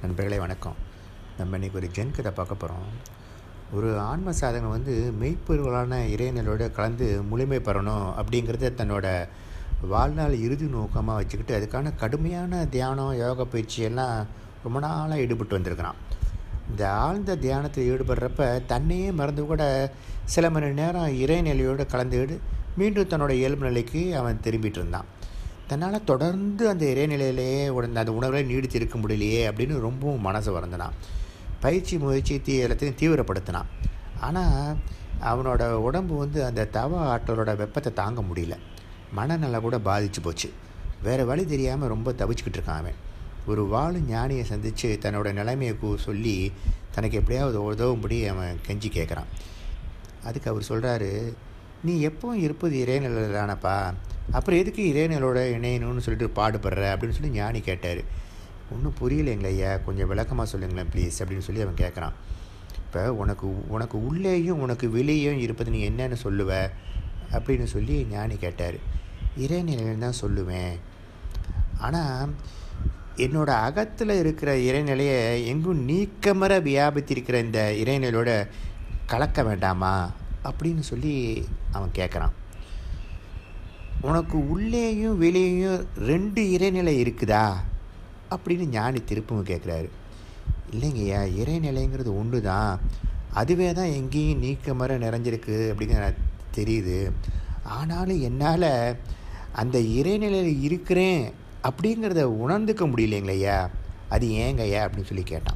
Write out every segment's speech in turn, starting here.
நண்பர்களே வணக்கம் நம்ம இன்றைக்கி ஒரு ஜென் கதை பார்க்க போகிறோம் ஒரு ஆன்ம சாதகன் வந்து மெய்ப்பொருளான இறைநிலையோட கலந்து முழுமை பெறணும் அப்படிங்கிறத தன்னோட வாழ்நாள் இறுதி நோக்கமாக வச்சுக்கிட்டு அதுக்கான கடுமையான தியானம் யோக பயிற்சி எல்லாம் ரொம்ப நாளாக ஈடுபட்டு வந்திருக்கிறான் இந்த ஆழ்ந்த தியானத்தில் ஈடுபடுறப்ப தன்னையே மறந்து கூட சில மணி நேரம் இறைநிலையோடு கலந்துக்கிட்டு மீண்டும் தன்னோட இயல்பு நிலைக்கு அவன் திரும்பிட்டு இருந்தான் தன்னால் தொடர்ந்து அந்த இறைநிலையிலேயே உடனே அந்த உணர்வை நீடித்து இருக்க முடியலையே அப்படின்னு ரொம்பவும் மனசு வருந்தினான் பயிற்சி முயற்சி தீ எல்லாத்தையும் தீவிரப்படுத்தினான் ஆனால் அவனோட உடம்பு வந்து அந்த தவ ஆற்றலோட வெப்பத்தை தாங்க முடியல மனநல கூட பாதிச்சு போச்சு வேறு வழி தெரியாமல் ரொம்ப தவிச்சுக்கிட்டு இருக்கான் அவன் ஒரு வாழு ஞானியை சந்தித்து தன்னோட நிலைமையை கூ சொல்லி தனக்கு எப்படியாவது உதவும்படி அவன் கெஞ்சி கேட்குறான் அதுக்கு அவர் சொல்கிறாரு நீ எப்பவும் இருப்பது இறைநிலையில் தானப்பா அப்புறம் எதுக்கு இறைநிலோட இணையணும்னு சொல்லிட்டு பாடுபடுற அப்படின்னு சொல்லி ஞானி கேட்டார் ஒன்றும் புரியலைங்களே ஐயா கொஞ்சம் விளக்கமாக சொல்லுங்களேன் ப்ளீஸ் அப்படின்னு சொல்லி அவன் கேட்குறான் இப்போ உனக்கு உனக்கு உள்ளேயும் உனக்கு வெளியேயும் இருப்பது நீ என்னன்னு சொல்லுவ அப்படின்னு சொல்லி ஞானி கேட்டார் இறைநிலையில் தான் சொல்லுவேன் ஆனால் என்னோட அகத்தில் இருக்கிற இறைநிலையை எங்கும் நீக்கமர வியாபித்திருக்கிற இந்த இறைநிலையோட கலக்க வேண்டாமா அப்படின்னு சொல்லி அவன் கேட்குறான் உனக்கு உள்ளேயும் வெளியேயும் ரெண்டு இறைநிலை இருக்குதா அப்படின்னு ஞானி திருப்பவும் கேட்குறாரு இல்லைங்கய்யா இறைநிலைங்கிறது ஒன்று தான் அதுவே தான் எங்கேயும் நீக்க மர நிறைஞ்சிருக்கு அப்படிங்கிற தெரியுது ஆனாலும் என்னால் அந்த இறைநிலையில் இருக்கிறேன் அப்படிங்கிறத உணர்ந்துக்க முடியலைங்களையா அது ஏங்கய்யா அப்படின்னு சொல்லி கேட்டான்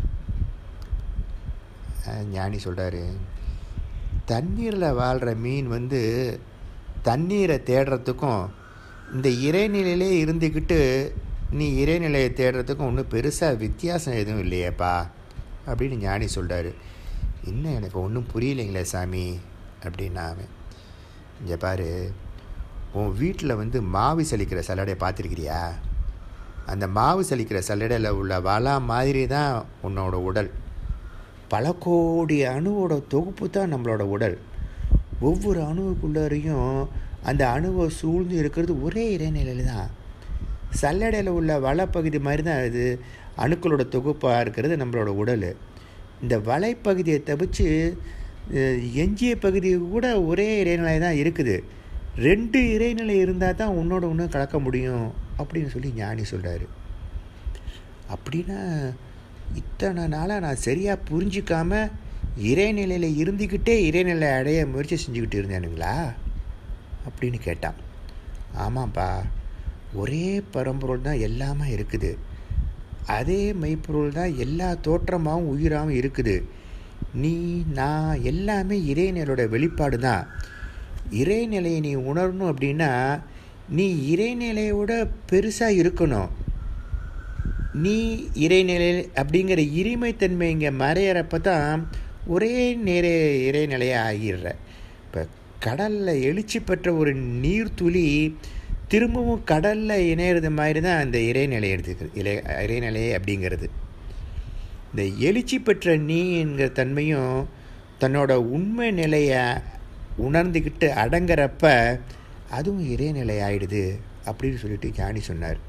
ஞானி சொல்கிறாரு தண்ணீரில் வாழ்கிற மீன் வந்து தண்ணீரை தேடுறதுக்கும் இந்த இறைநிலையிலே இருந்துக்கிட்டு நீ இறைநிலையை தேடுறதுக்கும் ஒன்றும் பெருசாக வித்தியாசம் எதுவும் இல்லையேப்பா அப்படின்னு ஞானி சொல்கிறாரு இன்னும் எனக்கு ஒன்றும் புரியலைங்களே சாமி அப்படின்னா அவன் இங்கே பாரு உன் வீட்டில் வந்து மாவு சலிக்கிற சல்லடையை பார்த்துருக்கிறியா அந்த மாவு சலிக்கிற சல்லடையில் உள்ள வளா மாதிரி தான் உன்னோட உடல் பல கோடி அணுவோட தொகுப்பு தான் நம்மளோட உடல் ஒவ்வொரு அணுவுக்குள்ளரையும் அந்த அணுவை சூழ்ந்து இருக்கிறது ஒரே இறைநிலையில் தான் சல்லடையில் உள்ள வலைப்பகுதி மாதிரி தான் அது அணுக்களோட தொகுப்பாக இருக்கிறது நம்மளோட உடல் இந்த வலைப்பகுதியை தவிச்சு எஞ்சிய பகுதி கூட ஒரே இறைநிலை தான் இருக்குது ரெண்டு இறைநிலை இருந்தால் தான் உன்னோட ஒன்று கலக்க முடியும் அப்படின்னு சொல்லி ஞானி சொல்கிறாரு அப்படின்னா இத்தனை நாளாக நான் சரியாக புரிஞ்சிக்காம இறைநிலையில் இருந்துக்கிட்டே இறைநிலை அடைய முயற்சி செஞ்சுக்கிட்டு இருந்தேனுங்களா அப்படின்னு கேட்டான் ஆமாப்பா ஒரே பரம்பொருள் தான் எல்லாமே இருக்குது அதே மெய்ப்பொருள் தான் எல்லா தோற்றமாகவும் உயிராகவும் இருக்குது நீ நான் எல்லாமே இறைநிலையோட வெளிப்பாடு தான் இறைநிலையை நீ உணரணும் அப்படின்னா நீ இறைநிலையோட பெருசாக இருக்கணும் நீ இறைநிலை அப்படிங்கிற இரிமைத்தன்மை இங்கே மறையிறப்ப தான் ஒரே நேர இறைநிலையாக ஆகிடுற இப்போ கடலில் எழுச்சி பெற்ற ஒரு நீர்த்துளி திரும்பவும் கடலில் இணையிறது மாதிரி தான் அந்த இறைநிலை எடுத்துக்கிறது இலை இறைநிலை அப்படிங்கிறது இந்த எழுச்சி பெற்ற நீ என்கிற தன்மையும் தன்னோட உண்மை நிலையை உணர்ந்துக்கிட்டு அடங்குறப்ப அதுவும் இறைநிலை ஆயிடுது அப்படின்னு சொல்லிட்டு ஞானி சொன்னார்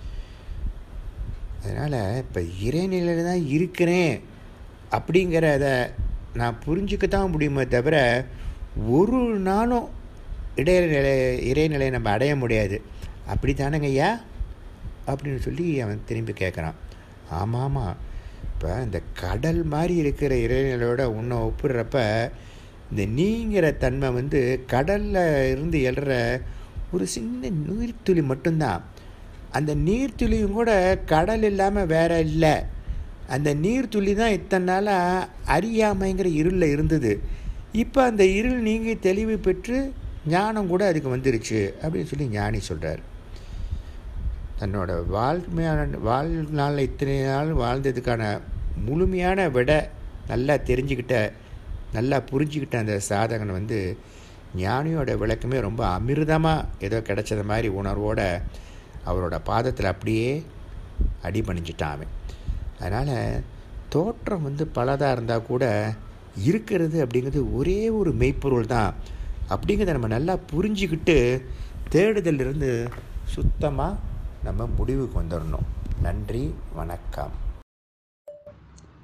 அதனால் இப்போ இறைநிலையில் தான் இருக்கிறேன் அப்படிங்கிறத நான் புரிஞ்சுக்க தான் முடியுமே தவிர ஒரு நாளும் இடைநிலை இறைநிலையை நம்ம அடைய முடியாது அப்படி தானங்க ஐயா அப்படின்னு சொல்லி அவன் திரும்பி கேட்குறான் ஆமாம் ஆமாம் இப்போ இந்த கடல் மாதிரி இருக்கிற இறைநிலையோட உன்னை ஒப்பிடுறப்ப இந்த நீங்கிற தன்மை வந்து கடலில் இருந்து எழுற ஒரு சின்ன நீர்த்துளி மட்டும்தான் அந்த நீர்த்துளியும் கூட கடல் இல்லாமல் வேற இல்லை அந்த நீர்த்துளி தான் இத்தனை நாளாக அறியாமைங்கிற இருளில் இருந்தது இப்போ அந்த இருள் நீங்கி தெளிவு பெற்று ஞானம் கூட அதுக்கு வந்துருச்சு அப்படின்னு சொல்லி ஞானி சொல்கிறார் தன்னோட வாழ்மையான வாழ்நாளில் இத்தனை நாள் வாழ்ந்ததுக்கான முழுமையான விட நல்லா தெரிஞ்சுக்கிட்ட நல்லா புரிஞ்சுக்கிட்ட அந்த சாதகனை வந்து ஞானியோட விளக்கமே ரொம்ப அமிர்தமாக ஏதோ கிடைச்சத மாதிரி உணர்வோட அவரோட பாதத்தில் அப்படியே அடி பணிஞ்சிட்டான் அவன் அதனால் தோற்றம் வந்து பலதாக இருந்தால் கூட இருக்கிறது அப்படிங்கிறது ஒரே ஒரு மெய்ப்பொருள் தான் அப்படிங்கிறத நம்ம நல்லா புரிஞ்சுக்கிட்டு தேடுதலிருந்து சுத்தமாக நம்ம முடிவுக்கு வந்துடணும் நன்றி வணக்கம்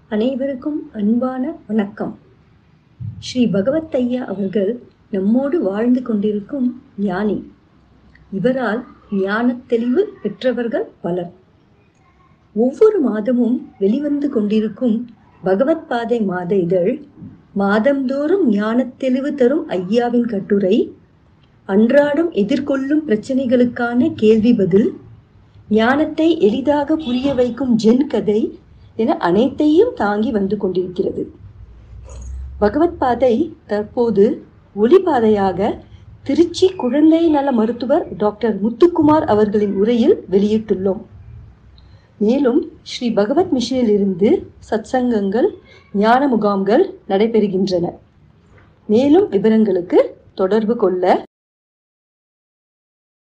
அனைவருக்கும் அன்பான வணக்கம் ஸ்ரீ பகவத் ஐயா அவர்கள் நம்மோடு வாழ்ந்து கொண்டிருக்கும் ஞானி இவரால் ஞானத் தெளிவு பெற்றவர்கள் பலர் ஒவ்வொரு மாதமும் வெளிவந்து கொண்டிருக்கும் பகவத் பாதை மாத இதழ் மாதந்தோறும் ஞானத் தெளிவு தரும் ஐயாவின் கட்டுரை அன்றாடம் எதிர்கொள்ளும் பிரச்சனைகளுக்கான கேள்வி பதில் ஞானத்தை எளிதாக புரிய வைக்கும் ஜென் கதை என அனைத்தையும் தாங்கி வந்து கொண்டிருக்கிறது பகவத் பாதை தற்போது ஒளிபாதையாக திருச்சி குழந்தை நல மருத்துவர் டாக்டர் முத்துக்குமார் அவர்களின் உரையில் வெளியிட்டுள்ளோம் மேலும் ஸ்ரீ பகவத் மிஷனிலிருந்து சத்சங்கங்கள் ஞான முகாம்கள் நடைபெறுகின்றன மேலும் விவரங்களுக்கு தொடர்பு கொள்ள